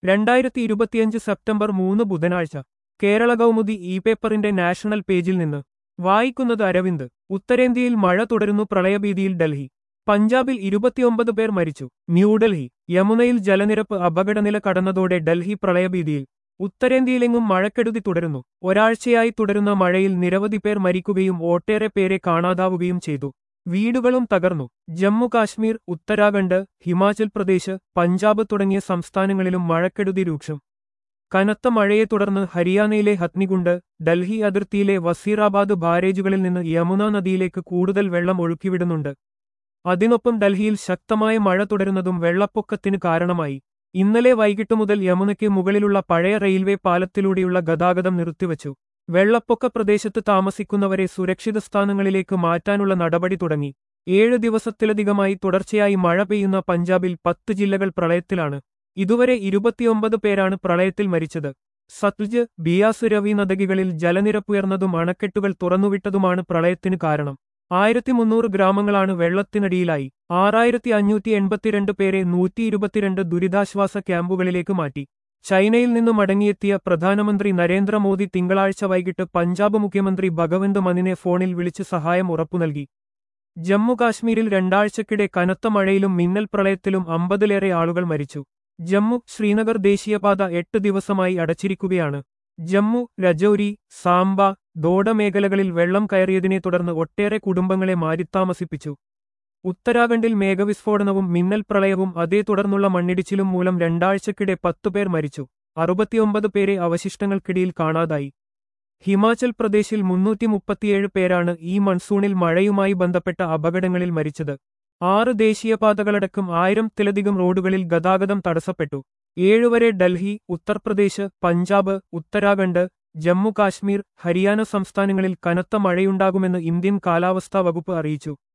രണ്ടായിരത്തി ഇരുപത്തിയഞ്ച് സെപ്റ്റംബർ മൂന്ന് ബുധനാഴ്ച കേരള കൗമുദി ഇ പേപ്പറിന്റെ നാഷണൽ പേജിൽ നിന്ന് വായിക്കുന്നത് അരവിന്ദ് ഉത്തരേന്ത്യയിൽ മഴ തുടരുന്നു പ്രളയഭീതിയിൽ ഡൽഹി പഞ്ചാബിൽ ഇരുപത്തിയൊമ്പത് പേർ മരിച്ചു ന്യൂഡൽഹി യമുനയിൽ ജലനിരപ്പ് അപകടനില കടന്നതോടെ ഡൽഹി പ്രളയഭീതിയിൽ ഉത്തരേന്ത്യയിലെങ്ങും മഴക്കെടുതി തുടരുന്നു ഒരാഴ്ചയായി തുടരുന്ന മഴയിൽ നിരവധി പേർ മരിക്കുകയും ഒട്ടേറെ പേരെ കാണാതാവുകയും ചെയ്തു വീടുകളും തകർന്നു ജമ്മു കാശ്മീർ ഉത്തരാഖണ്ഡ് ഹിമാചൽ പ്രദേശ് പഞ്ചാബ് തുടങ്ങിയ സംസ്ഥാനങ്ങളിലും മഴക്കെടുതി രൂക്ഷം കനത്ത മഴയെ തുടർന്ന് ഹരിയാനയിലെ ഹത്നികുണ്ട് ഡൽഹി അതിർത്തിയിലെ വസീറാബാദ് ബാരേജുകളിൽ നിന്ന് യമുന നദിയിലേക്ക് കൂടുതൽ വെള്ളം ഒഴുക്കിവിടുന്നുണ്ട് അതിനൊപ്പം ഡൽഹിയിൽ ശക്തമായ മഴ തുടരുന്നതും വെള്ളപ്പൊക്കത്തിന് കാരണമായി ഇന്നലെ വൈകിട്ട് മുതൽ യമുനയ്ക്ക് മുകളിലുള്ള പഴയ റെയിൽവേ പാലത്തിലൂടെയുള്ള ഗതാഗതം നിർത്തിവച്ചു വെള്ളപ്പൊക്ക പ്രദേശത്ത് താമസിക്കുന്നവരെ സുരക്ഷിത സ്ഥാനങ്ങളിലേക്ക് മാറ്റാനുള്ള നടപടി തുടങ്ങി ഏഴ് ദിവസത്തിലധികമായി തുടർച്ചയായി മഴ പെയ്യുന്ന പഞ്ചാബിൽ പത്ത് ജില്ലകൾ പ്രളയത്തിലാണ് ഇതുവരെ ഇരുപത്തിയൊമ്പത് പേരാണ് പ്രളയത്തിൽ മരിച്ചത് സത്ലജ് ബിയാസ് രവി നദികളിൽ ജലനിരപ്പുയർന്നതും അണക്കെട്ടുകൾ തുറന്നുവിട്ടതുമാണ് പ്രളയത്തിന് കാരണം ആയിരത്തി മുന്നൂറ് ഗ്രാമങ്ങളാണ് വെള്ളത്തിനടിയിലായി ആറായിരത്തി അഞ്ഞൂറ്റി എൺപത്തിരണ്ട് പേരെ നൂറ്റി ഇരുപത്തിരണ്ട് ദുരിതാശ്വാസ ക്യാമ്പുകളിലേക്ക് മാറ്റി ചൈനയിൽ നിന്നു മടങ്ങിയെത്തിയ പ്രധാനമന്ത്രി നരേന്ദ്രമോദി തിങ്കളാഴ്ച വൈകിട്ട് പഞ്ചാബ് മുഖ്യമന്ത്രി ഭഗവന്ത് മനിനെ ഫോണിൽ വിളിച്ച് സഹായം ഉറപ്പു നൽകി ജമ്മു കാശ്മീരിൽ രണ്ടാഴ്ചക്കിടെ കനത്ത മഴയിലും മിന്നൽ പ്രളയത്തിലും അമ്പതിലേറെ ആളുകൾ മരിച്ചു ജമ്മു ശ്രീനഗർ ദേശീയപാത എട്ട് ദിവസമായി അടച്ചിരിക്കുകയാണ് ജമ്മു രജൌരി സാംബ ദോഡ മേഖലകളിൽ വെള്ളം കയറിയതിനെ തുടർന്ന് ഒട്ടേറെ കുടുംബങ്ങളെ മാറ്റിത്താമസിപ്പിച്ചു ഉത്തരാഖണ്ഡിൽ മേഘവിസ്ഫോടനവും മിന്നൽ പ്രളയവും അതേ തുടർന്നുള്ള മണ്ണിടിച്ചിലും മൂലം രണ്ടാഴ്ചക്കിടെ പത്തുപേർ മരിച്ചു അറുപത്തിയൊമ്പത് പേരെ അവശിഷ്ടങ്ങൾക്കിടയിൽ കാണാതായി ഹിമാചൽ പ്രദേശിൽ മുന്നൂറ്റി മുപ്പത്തിയേഴ് പേരാണ് ഈ മൺസൂണിൽ മഴയുമായി ബന്ധപ്പെട്ട അപകടങ്ങളിൽ മരിച്ചത് ആറ് ദേശീയപാതകളടക്കം ആയിരത്തിലധികം റോഡുകളിൽ ഗതാഗതം തടസ്സപ്പെട്ടു ഏഴുവരെ ഡൽഹി ഉത്തർപ്രദേശ് പഞ്ചാബ് ഉത്തരാഖണ്ഡ് ജമ്മു കാശ്മീർ ഹരിയാന സംസ്ഥാനങ്ങളിൽ കനത്ത മഴയുണ്ടാകുമെന്ന് ഇന്ത്യൻ കാലാവസ്ഥാ വകുപ്പ് അറിയിച്ചു